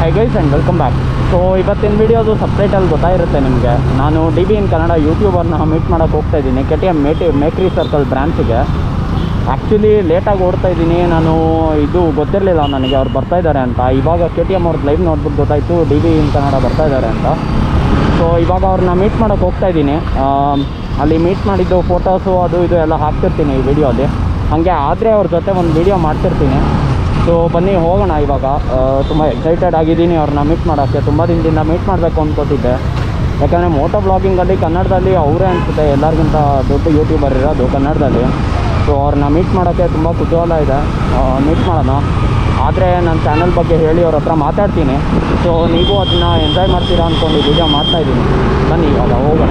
high guys and welcome back so ಇವತ್ತಿನ ವೀಡಿಯೋದು ಸಪ್ರೇಟಲ್ಲಿ ಗೊತ್ತಾಗಿರುತ್ತೆ ನಿಮಗೆ ನಾನು ಡಿ ಬಿ ಇನ್ ಕನ್ನಡ ಯೂಟ್ಯೂಬರ್ನ ಮೀಟ್ ಮಾಡೋಕ್ಕೆ ಹೋಗ್ತಾ ಇದ್ದೀನಿ ಕೆ ಟಿ ಎಮ್ ಮೇಟಿ ಮೇಕ್ರಿ ಸರ್ಕಲ್ ಬ್ರಾಂಚಿಗೆ ಆ್ಯಕ್ಚುಲಿ ಲೇಟಾಗಿ ಓಡ್ತಾ ಇದ್ದೀನಿ ನಾನು ಇದು ಗೊತ್ತಿರಲಿಲ್ಲ ನನಗೆ ಅವ್ರು ಬರ್ತಾ ಇದ್ದಾರೆ ಅಂತ ಇವಾಗ ಕೆ ಟಿ ಎಮ್ ಅವ್ರದ್ದು ಲೈವ್ ನೋಡ್ಬಿಟ್ಟು ಗೊತ್ತಾಯಿತು ಡಿ ಬಿ ಇನ್ ಕನ್ನಡ ಬರ್ತಾ ಇದ್ದಾರೆ ಅಂತ ಸೊ ಇವಾಗ ಅವ್ರನ್ನ ಮೀಟ್ ಮಾಡೋಕ್ಕೆ ಹೋಗ್ತಾ ಇದ್ದೀನಿ ಅಲ್ಲಿ ಮೀಟ್ ಮಾಡಿದ್ದು ಫೋಟೋಸು ಅದು ಇದು ಎಲ್ಲ ಹಾಕ್ತಿರ್ತೀನಿ ಈ ವಿಡಿಯೋಲಿ ಹಾಗೆ ಆದರೆ ಅವ್ರ ಜೊತೆ ಒಂದು ವಿಡಿಯೋ ಮಾಡ್ತಿರ್ತೀನಿ ಸೊ ಬನ್ನಿ ಹೋಗೋಣ ಇವಾಗ ತುಂಬ ಎಕ್ಸೈಟೆಡ್ ಆಗಿದ್ದೀನಿ ಅವ್ರನ್ನ ಮೀಟ್ ಮಾಡೋಕ್ಕೆ ತುಂಬ ದಿನದಿಂದ ಮೀಟ್ ಮಾಡಬೇಕು ಅಂದ್ಕೊತಿದ್ದೆ ಯಾಕಂದರೆ ಮೋಟೋ ಬ್ಲಾಗಿಂಗಲ್ಲಿ ಕನ್ನಡದಲ್ಲಿ ಅವರೇ ಅನಿಸುತ್ತೆ ಎಲ್ಲರಿಗಿಂತ ದೊಡ್ಡ ಯೂಟ್ಯೂಬರ್ ಇರೋದು ಕನ್ನಡದಲ್ಲಿ ಸೊ ಅವ್ರನ್ನ ಮೀಟ್ ಮಾಡೋಕ್ಕೆ ತುಂಬ ಕುತೂಹಲ ಇದೆ ಮೀಟ್ ಮಾಡೋಣ ಆದರೆ ನನ್ನ ಚಾನಲ್ ಬಗ್ಗೆ ಹೇಳಿ ಅವ್ರ ಹತ್ರ ಮಾತಾಡ್ತೀನಿ ಸೊ ನೀವು ಅದನ್ನ ಎಂಜಾಯ್ ಮಾಡ್ತೀರಾ ಅಂದ್ಕೊಂಡು ವಿಡಿಯೋ ಮಾಡ್ತಾಯಿದ್ದೀನಿ ಬನ್ನಿ ಇವಾಗ ಹೋಗೋಣ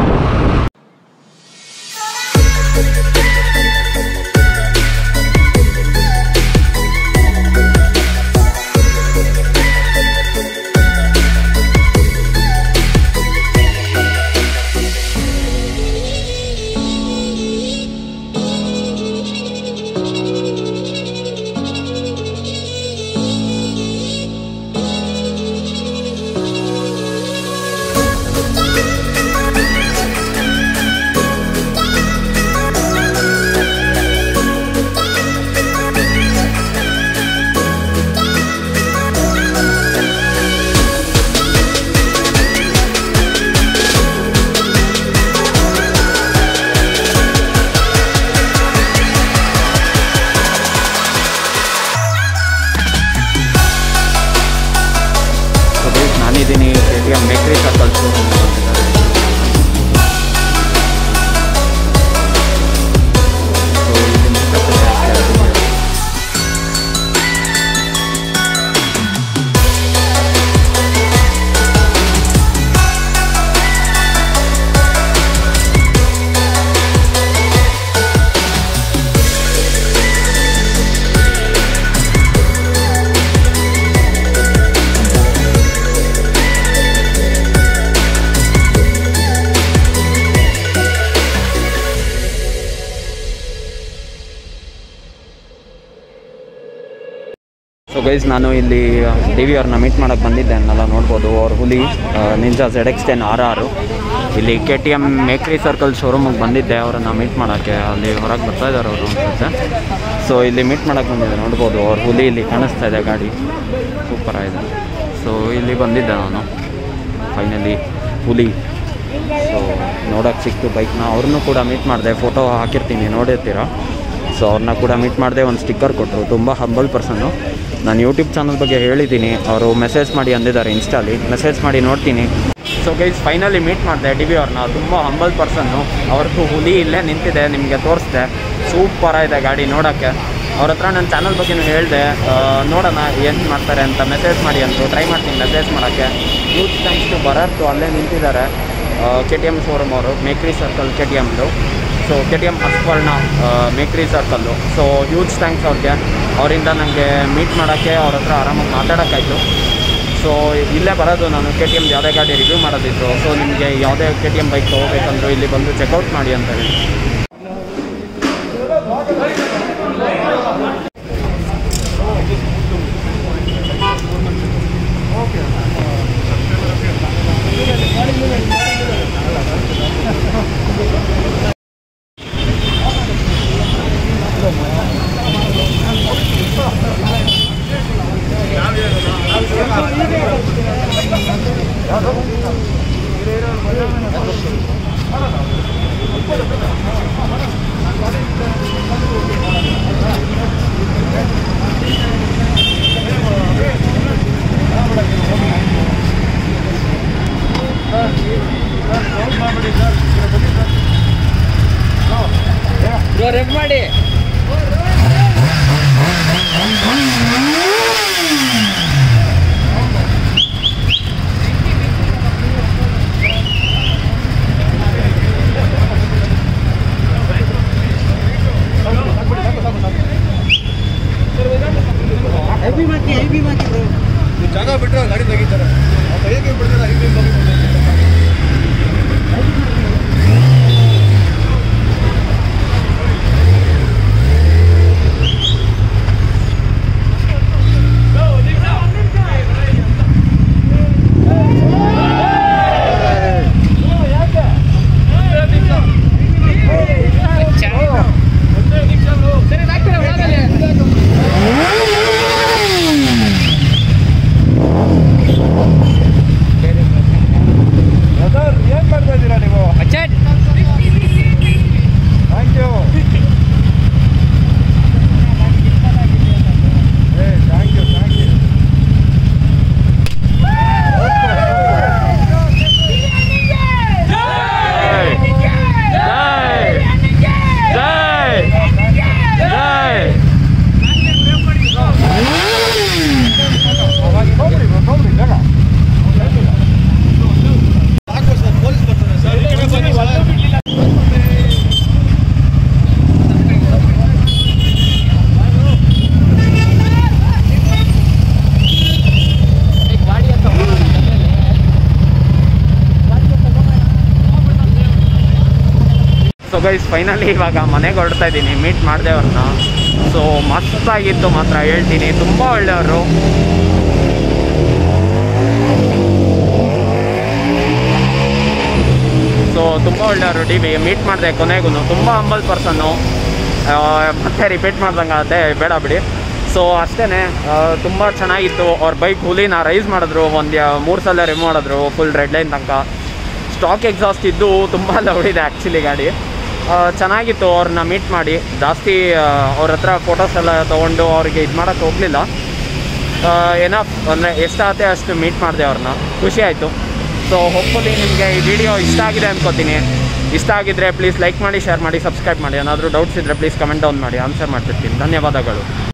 ಸೊ ಗೈಸ್ ನಾನಿದ್ದೀನಿ K T M Mekhri circle showroom so guys ನಾನು ಇಲ್ಲಿ ಡಿ ವಿ ಅವ್ರನ್ನ ಮೀಟ್ ಮಾಡೋಕ್ಕೆ ಬಂದಿದ್ದೆ ಅನ್ನೆಲ್ಲ ನೋಡ್ಬೋದು ಅವ್ರ ಹುಲಿ ninja Z X ten R ಆರು ಇಲ್ಲಿ K T M Mekhri circle ಶೋರೂಮಿಗೆ ಬಂದಿದ್ದೆ ಅವರನ್ನು ಮೀಟ್ ಮಾಡೋಕ್ಕೆ ಅಲ್ಲಿ ಹೊರಗೆ ಬರ್ತಾ ಇದ್ದಾರೆ ಅವರು ಅನ್ಸುತ್ತೆ ಸೊ ಇಲ್ಲಿ ಮೀಟ್ ಮಾಡೋಕ್ಕೆ ಬಂದಿದ್ದೆ ನೋಡ್ಬೋದು ಅವ್ರ ಹುಲಿ ಇಲ್ಲಿ ಕಾಣಿಸ್ತಾ ಇದೆ ಗಾಡಿ ಸೂಪರ್ ಆಗಿದೆ ಸೊ ಇಲ್ಲಿ ಬಂದಿದ್ದೆ ನಾನು ಫೈನಲಿ ಹುಲಿ ಸೊ ನೋಡೋಕ್ಕೆ ಸಿಕ್ತು ಬೈಕ್ನ ಅವ್ರನ್ನೂ ಕೂಡ ಮೀಟ್ ಮಾಡಿದೆ ಫೋಟೋ ಹಾಕಿರ್ತೀನಿ ನೋಡಿರ್ತೀರ ಸೊ ಅವ್ರನ್ನ ಕೂಡ ಮೀಟ್ ಮಾಡಿದೆ ಒಂದು ಸ್ಟಿಕ್ಕರ್ ಕೊಟ್ಟರು ತುಂಬ ಹಂಬಲ್ ಪರ್ಸನ್ನು ನಾನು ಯೂಟ್ಯೂಬ್ ಚಾನಲ್ ಬಗ್ಗೆ ಹೇಳಿದ್ದೀನಿ ಅವರು ಮೆಸೇಜ್ ಮಾಡಿ ಅಂದಿದ್ದಾರೆ ಇನ್ಸ್ಟಾಲಿ ಮೆಸೇಜ್ ಮಾಡಿ ನೋಡ್ತೀನಿ ಸೊ ಗೈಸ್ ಫೈನಲಿ ಮೀಟ್ ಮಾಡಿದೆ ಡಿ ಬಿ ಅವ್ರನ್ನ ತುಂಬ ಹಂಬಲ್ ಪರ್ಸನ್ನು ಅವ್ರದ್ದು ಹುಲಿ ಇಲ್ಲೇ ನಿಂತಿದೆ ನಿಮಗೆ ತೋರಿಸ್ದೆ ಸೂಪರ್ ಆಗಿದೆ ಗಾಡಿ ನೋಡೋಕ್ಕೆ ಅವ್ರ ಹತ್ರ ನನ್ನ ಚಾನಲ್ ಬಗ್ಗೆನೂ ಹೇಳಿದೆ ನೋಡೋಣ ಏನು ಮಾಡ್ತಾರೆ ಅಂತ ಮೆಸೇಜ್ ಮಾಡಿ ಅಂತು ಟ್ರೈ ಮಾಡ್ತೀನಿ ಮೆಸೇಜ್ ಮಾಡೋಕ್ಕೆ ಯೂತ್ ಥ್ಯಾಂಕ್ಸ್ ಟು ಬರತ್ತು ಅಲ್ಲೇ ನಿಂತಿದ್ದಾರೆ ಕೆ ಟಿ ಎಮ್ ಶೋರೂಮ್ ಅವರು ಮೇಕ್ರಿ ಸರ್ಕಲ್ ಕೆ ಟಿ ಎಮ್ದು ಸೊ ಕೆ ಟಿ ಎಮ್ ಹಸ್ಪರ್ಣ Mekhri circle so huge thanks ಅವ್ರಿಗೆ ಅವರಿಂದ ನನಗೆ ಮೀಟ್ ಮಾಡೋಕ್ಕೆ ಅವ್ರ ಹತ್ರ ಆರಾಮಾಗಿ ಮಾತಾಡೋಕ್ಕಾಯ್ತು ಸೊ ಇಲ್ಲೇ ಬರೋದು ನಾನು ಕೆ ಟಿ ಎಮ್ ಯಾವುದೇ ಗಾಡಿ ರಿವ್ಯೂ ಮಾಡೋದಿತ್ತು ಸೊ ನಿಮಗೆ ಯಾವುದೇ ಕೆ ಟಿ ಎಮ್ ಬೈಕ್ ತೊಗೋಬೇಕಂದ್ರೂ ಇಲ್ಲಿ ಬಂದು ಚೆಕ್ಔಟ್ ಮಾಡಿ ಅಂತ ಹೇಳಿ ರೆಡ್ ಮಾಡಿ ಜಾಗ ಬಿಟ್ಟರೆ ಗಾಡಿ ತೆಗಿತಾರೆ ಹೇಗೆ ಬಿಡ್ತಾರೆ ಐದು ಗೈಸ್ ಫೈನಲಿ ಇವಾಗ ಮನೆಗೆ ಹೊರಡ್ತಾ ಇದ್ದೀನಿ ಮೀಟ್ ಮಾಡಿದೆ ಅವ್ರನ್ನ ಸೊ ಮಸ್ತಾಗಿತ್ತು ಮಾತ್ರ ಹೇಳ್ತೀನಿ ತುಂಬ ಒಳ್ಳೆಯವರು ಸೊ ತುಂಬ ಒಳ್ಳೆಯವರು ಡಿ ಬಿ ಮೀಟ್ ಮಾಡಿದೆ ಕೊನೆಗೂ ತುಂಬ ಹಂಬಲ್ ಪರ್ಸನ್ನು ಮತ್ತೆ ರಿಪೀಟ್ ಮಾಡ್ದಂಗೆ ಆಗುತ್ತೆ ಬೇಡ ಬಿಡಿ ಸೊ ಅಷ್ಟೇ ತುಂಬ ಚೆನ್ನಾಗಿತ್ತು ಅವ್ರ ಬೈಕ್ ಹುಲಿನ ರೈಸ್ ಮಾಡಿದ್ರು ಒಂದು ಮೂರು ಸಲ ರಿಮೂವ್ ಮಾಡಿದ್ರು ಫುಲ್ ರೆಡ್ ಲೈನ್ ತನಕ ಸ್ಟಾಕ್ ಎಕ್ಸಾಸ್ಟ್ ಇದ್ದು ತುಂಬ ಲೌಡಿದೆ ಆ್ಯಕ್ಚುಲಿ ಗಾಡಿ ಆ, ಚೆನ್ನಾಗಿತ್ತು ಅವ್ರನ್ನ ಮೀಟ್ ಮಾಡಿ ಜಾಸ್ತಿ ಅವ್ರ ಹತ್ರ ಫೋಟೋಸ್ ಎಲ್ಲ ತೊಗೊಂಡು ಅವ್ರಿಗೆ ಇದು ಮಾಡೋಕ್ಕೆ ಹೋಗಲಿಲ್ಲ ಏನೋ ಅಂದರೆ ಎಷ್ಟಾಗುತ್ತೆ ಅಷ್ಟು ಮೀಟ್ ಮಾಡಿದೆ ಅವ್ರನ್ನ ಖುಷಿ ಆಯಿತು ಸೊ ಹೋಪ್ಫುಲಿ ನಿಮಗೆ ಈ ವಿಡಿಯೋ ಇಷ್ಟ ಆಗಿದೆ ಅನ್ಕೋತೀನಿ ಇಷ್ಟ ಆಗಿದ್ದರೆ ಪ್ಲೀಸ್ ಲೈಕ್ ಮಾಡಿ ಶೇರ್ ಮಾಡಿ ಸಬ್ಸ್ಕ್ರೈಬ್ ಮಾಡಿ ಏನಾದರೂ ಡೌಟ್ಸ್ ಇದ್ದರೆ ಪ್ಲೀಸ್ ಕಮೆಂಟ್ ಡೌನ್ ಮಾಡಿ ಆನ್ಸರ್ ಮಾಡ್ತಿರ್ತೀನಿ ಧನ್ಯವಾದಗಳು